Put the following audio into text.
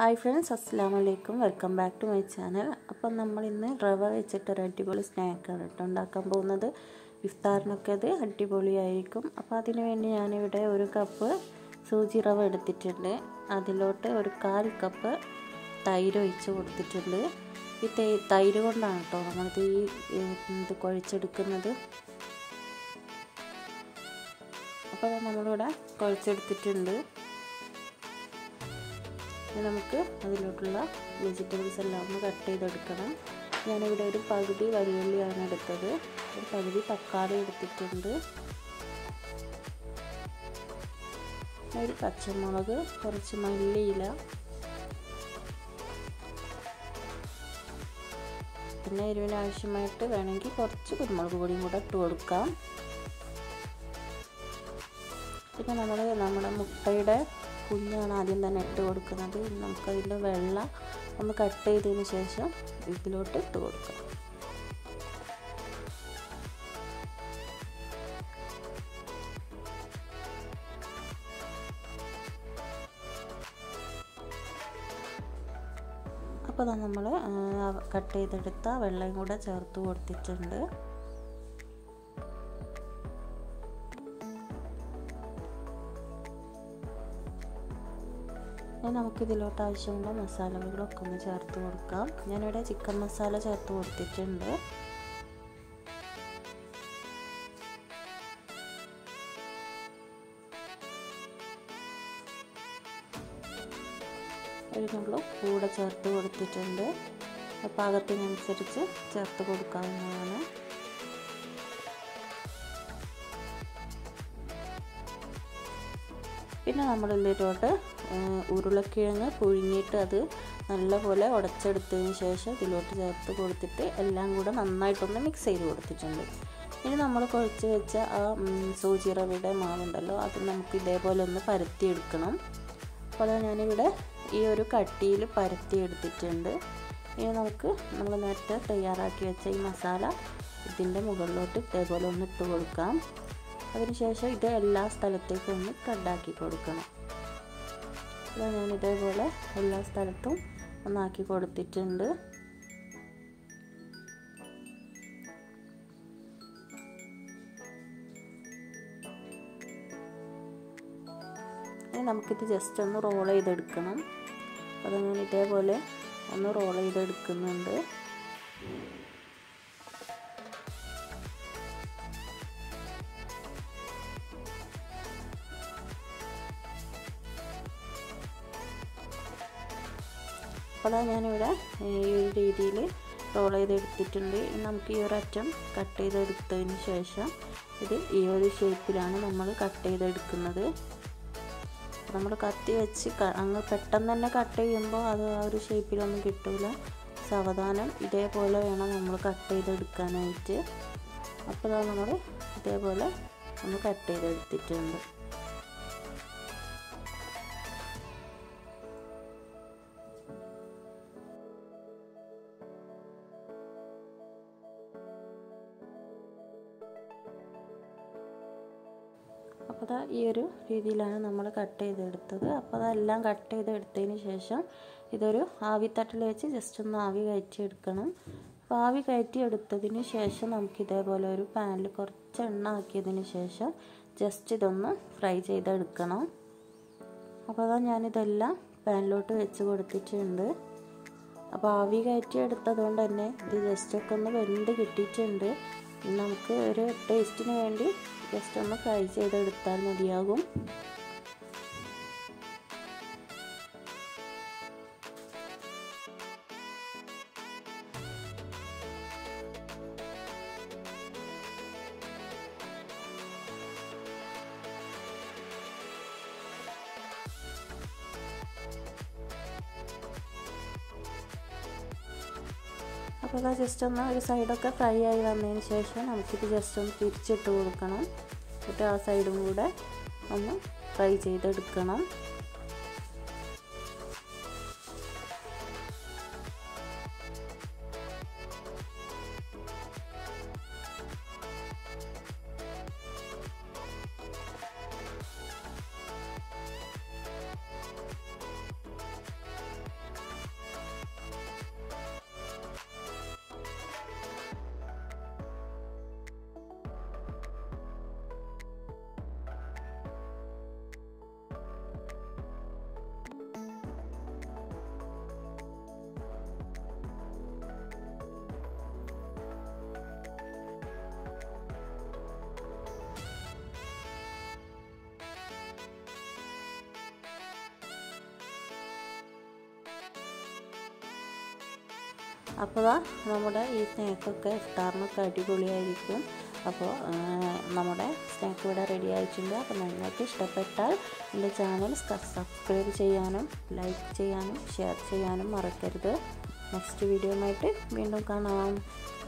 hi friends അസ്സാം വലൈക്കും welcome back to my channel അപ്പം നമ്മൾ ഇന്ന് റവ വെച്ചിട്ട് ഒരു അടിപൊളി സ്നാക്കാണ് കേട്ടോ ഉണ്ടാക്കാൻ പോകുന്നത് ഇഫ്താറിനൊക്കെ അത് അടിപൊളിയായിരിക്കും അപ്പോൾ അതിന് വേണ്ടി ഞാനിവിടെ ഒരു കപ്പ് സൂചി റവ എടുത്തിട്ടുണ്ട് അതിലോട്ട് ഒരു കാൽ കപ്പ് തൈര് ഒഴിച്ച് കൊടുത്തിട്ടുണ്ട് ഈ തൈ തൈര് കൊണ്ടാണ് കേട്ടോ നമ്മളിത് ഈ ഇത് കുഴച്ചെടുക്കുന്നത് അപ്പോൾ നമ്മളിവിടെ കുഴച്ചെടുത്തിട്ടുണ്ട് ഇനി നമുക്ക് അതിലോട്ടുള്ള വെജിറ്റബിൾസ് എല്ലാം ഒന്ന് കട്ട് ചെയ്തെടുക്കണം ഞാനിവിടെ ഒരു പകുതി വലിയുള്ളിയാണ് എടുത്തത് ഒരു പകുതി തക്കാളി എടുത്തിട്ടുണ്ട് ഒരു പച്ചമുളക് കുറച്ച് മല്ലിയില പിന്നെ എരിവിന് ആവശ്യമായിട്ട് വേണമെങ്കിൽ കുറച്ച് കുരുമുളക് പൊടിയും കൂടെ ഇട്ട് കൊടുക്കാം പിന്നെ നമ്മൾ നമ്മുടെ മുട്ടയുടെ കുഞ്ഞാണ് ആദ്യം തന്നെ ഇട്ട് കൊടുക്കുന്നത് നമുക്കതിൻ്റെ വെള്ള ഒന്ന് കട്ട് ചെയ്തതിന് ശേഷം ഇതിലോട്ട് ഇട്ട് കൊടുക്കാം അപ്പോൾ നമ്മൾ കട്ട് ചെയ്തെടുത്ത വെള്ളം കൂടെ ചേർത്ത് കൊടുത്തിട്ടുണ്ട് ഇനി നമുക്കിതിലോട്ട് ആവശ്യമുള്ള മസാലകളൊക്കെ ഒന്ന് ചേർത്ത് കൊടുക്കാം ഞാനിവിടെ ചിക്കൻ മസാല ചേർത്ത് കൊടുത്തിട്ടുണ്ട് ഒരു നമ്മൾ കൂടെ ചേർത്ത് കൊടുത്തിട്ടുണ്ട് പാകത്തിനനുസരിച്ച് ചേർത്ത് കൊടുക്കാവുന്നതാണ് പിന്നെ നമ്മൾ ഇതിലോട്ട് ഉരുളക്കിഴങ്ങ് പുഴുങ്ങിയിട്ട് അത് നല്ലപോലെ ഉടച്ചെടുത്തതിന് ശേഷം ഇതിലോട്ട് ചേർത്ത് കൊടുത്തിട്ട് എല്ലാം കൂടെ നന്നായിട്ടൊന്ന് മിക്സ് ചെയ്ത് കൊടുത്തിട്ടുണ്ട് ഇനി നമ്മൾ കുഴച്ച് വെച്ച ആ സൂചി റവയുടെ മാവുണ്ടല്ലോ അത് നമുക്ക് ഇതേപോലെ ഒന്ന് പരത്തിയെടുക്കണം അപ്പോൾ അത് ഞാനിവിടെ ഈ ഒരു കട്ടിയിൽ പരത്തിയെടുത്തിട്ടുണ്ട് ഇനി നമുക്ക് നമ്മൾ നേരത്തെ തയ്യാറാക്കി വെച്ച ഈ മസാല ഇതിൻ്റെ മുകളിലോട്ട് ഇതേപോലെ ഒന്ന് ഇട്ട് കൊടുക്കാം അതിനുശേഷം ഇത് എല്ലാ സ്ഥലത്തേക്കും ഒന്ന് സ്പ്രെഡാക്കി കൊടുക്കണം അത് ഞാൻ ഇതേപോലെ എല്ലാ സ്ഥലത്തും ഒന്നാക്കി കൊടുത്തിട്ടുണ്ട് ഇനി നമുക്കിത് ജസ്റ്റ് ഒന്ന് റോൾ ചെയ്തെടുക്കണം അത് ഞാൻ ഇതേപോലെ ഒന്ന് റോൾ ചെയ്തെടുക്കുന്നുണ്ട് അപ്പോൾ ഞാനിവിടെ ഈ ഒരു രീതിയിൽ റോൾ ചെയ്തെടുത്തിട്ടുണ്ട് നമുക്ക് ഈ ഒരു അറ്റം കട്ട് ചെയ്തെടുത്തതിന് ശേഷം ഇത് ഈ ഒരു ഷേപ്പിലാണ് നമ്മൾ കട്ട് ചെയ്തെടുക്കുന്നത് നമ്മൾ കത്തി വെച്ച് അങ്ങ് പെട്ടെന്ന് തന്നെ കട്ട് ചെയ്യുമ്പോൾ അത് ആ ഒരു ഷേപ്പിലൊന്നും കിട്ടില്ല സാവധാനം ഇതേപോലെ വേണം നമ്മൾ കട്ട് ചെയ്തെടുക്കാനായിട്ട് അപ്പോൾ നമ്മൾ ഇതേപോലെ ഒന്ന് കട്ട് ചെയ്തെടുത്തിട്ടുണ്ട് അപ്പോൾ അതാ ഈ ഒരു രീതിയിലാണ് നമ്മൾ കട്ട് ചെയ്തെടുത്തത് അപ്പോൾ അതെല്ലാം കട്ട് ചെയ്തെടുത്തതിന് ശേഷം ഇതൊരു ആവിത്തട്ടിൽ വെച്ച് ജസ്റ്റ് ഒന്ന് ആവി കയറ്റി എടുക്കണം അപ്പോൾ ആവി കയറ്റി എടുത്തതിന് ശേഷം നമുക്ക് ഇതേപോലെ ഒരു പാനിൽ കുറച്ച് എണ്ണ ആക്കിയതിന് ശേഷം ജസ്റ്റ് ഇതൊന്ന് ഫ്രൈ ചെയ്തെടുക്കണം അപ്പോൾ അതാ ഞാനിതെല്ലാം പാനിലോട്ട് വെച്ച് കൊടുത്തിട്ടുണ്ട് അപ്പോൾ ആവി കയറ്റി എടുത്തത് കൊണ്ട് തന്നെ ഇത് ജസ്റ്റ് ഒക്കെ ഒന്ന് വെന്ത് കിട്ടിയിട്ടുണ്ട് നമുക്ക് ഒരു ടേസ്റ്റിന് വേണ്ടി ജസ്റ്റ് ഒന്ന് ഫ്രൈ ചെയ്തെടുത്താൽ മതിയാകും അപ്പോൾ അത് ജസ്റ്റ് ഒന്ന് ഒരു സൈഡൊക്കെ ഫ്രൈ ആയി വന്നതിന് ശേഷം നമുക്കിത് ജസ്റ്റ് ഒന്ന് തിരിച്ചിട്ട് കൊടുക്കണം എന്നിട്ട് ആ സൈഡും കൂടെ ഒന്ന് ഫ്രൈ ചെയ്തെടുക്കണം അപ്പോൾ ദാ നമ്മുടെ ഈ സ്നാക്കൊക്കെ ഇഫ്താറിനൊക്കെ അടിപൊളിയായിരിക്കും അപ്പോൾ നമ്മുടെ സ്നാക്ക് ഇവിടെ റെഡി ആയിട്ടുണ്ട് അപ്പോൾ നിങ്ങൾക്ക് ഇഷ്ടപ്പെട്ടാൽ എൻ്റെ ചാനൽ സബ്സ്ക്രൈബ് ചെയ്യാനും ലൈക്ക് ചെയ്യാനും ഷെയർ ചെയ്യാനും മറക്കരുത് നെക്സ്റ്റ് വീഡിയോയുമായിട്ട് വീണ്ടും കാണാം